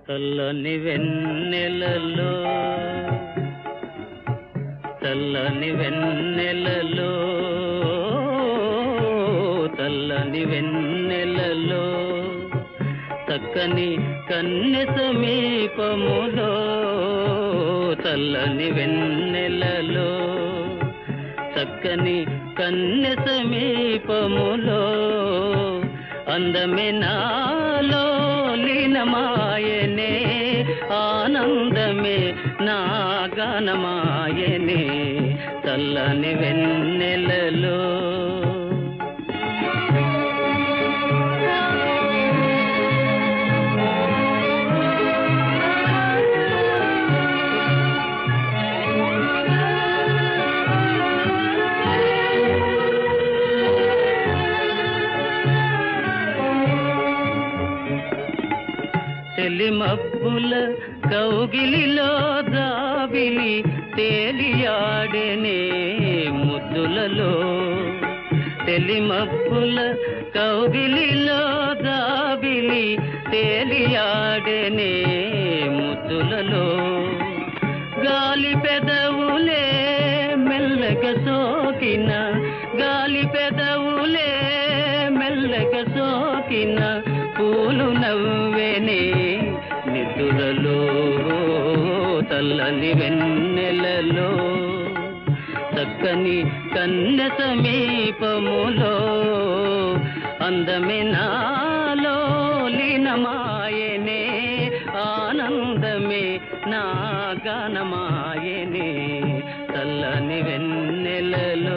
చల్లని వెన్నెలలో చల్లని వెన్నెలలో చల్లని వెన్నెలలో చక్కని కన్నె సమీపములో చల్లని వెన్నెలలో చక్కని కన్నె సమీపములో అందమే నాలో లీనమాయనే ఆనందమే నా గానమాయనే చల్లని వెన్నెలలో తెలిమబ్బుల కౌగిలిలో దాబిలి తేలియాడెనే ముద్దులలో తెలిమబ్బుల కౌగిలిలో దాబిలి తేలియాడెనే ముద్దులలో గాలి పెదవులే మెల్లగ సోకిన గాలి పెదవులే మెల్లగ సోకిన పూలు నవ్వెనే నిద్దులలో తల్లని వెన్నెలలో చక్కని కన్నె సమీపములో అందమే నాలో లీనమాయనే ఆనందమే నా గానమాయనే చల్లని వెన్నెలలో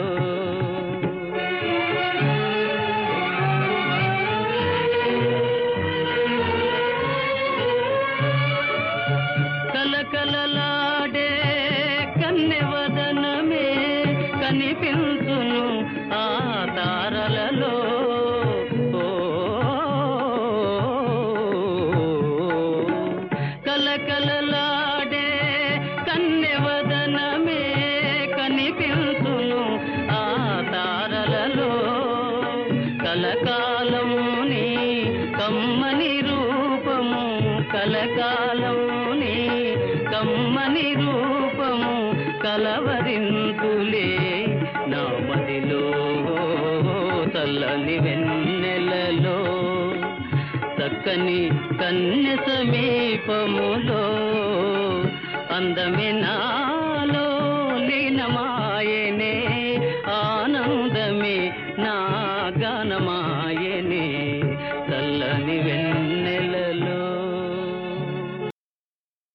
కలకలలాడే కన్నెవదనమే కనిపించును ఆ తారలలో ఓ, కలకలలాడే కన్నెవదనమే కనిపించును ఆ తారలలో కలకాలముని కమ్మని రూపము కలకాలముని కమ్మని రూపము కలవరింతులే నా మదిలో చల్లని వెన్నెలలో చక్కని కన్య సమీపములో అందమే నా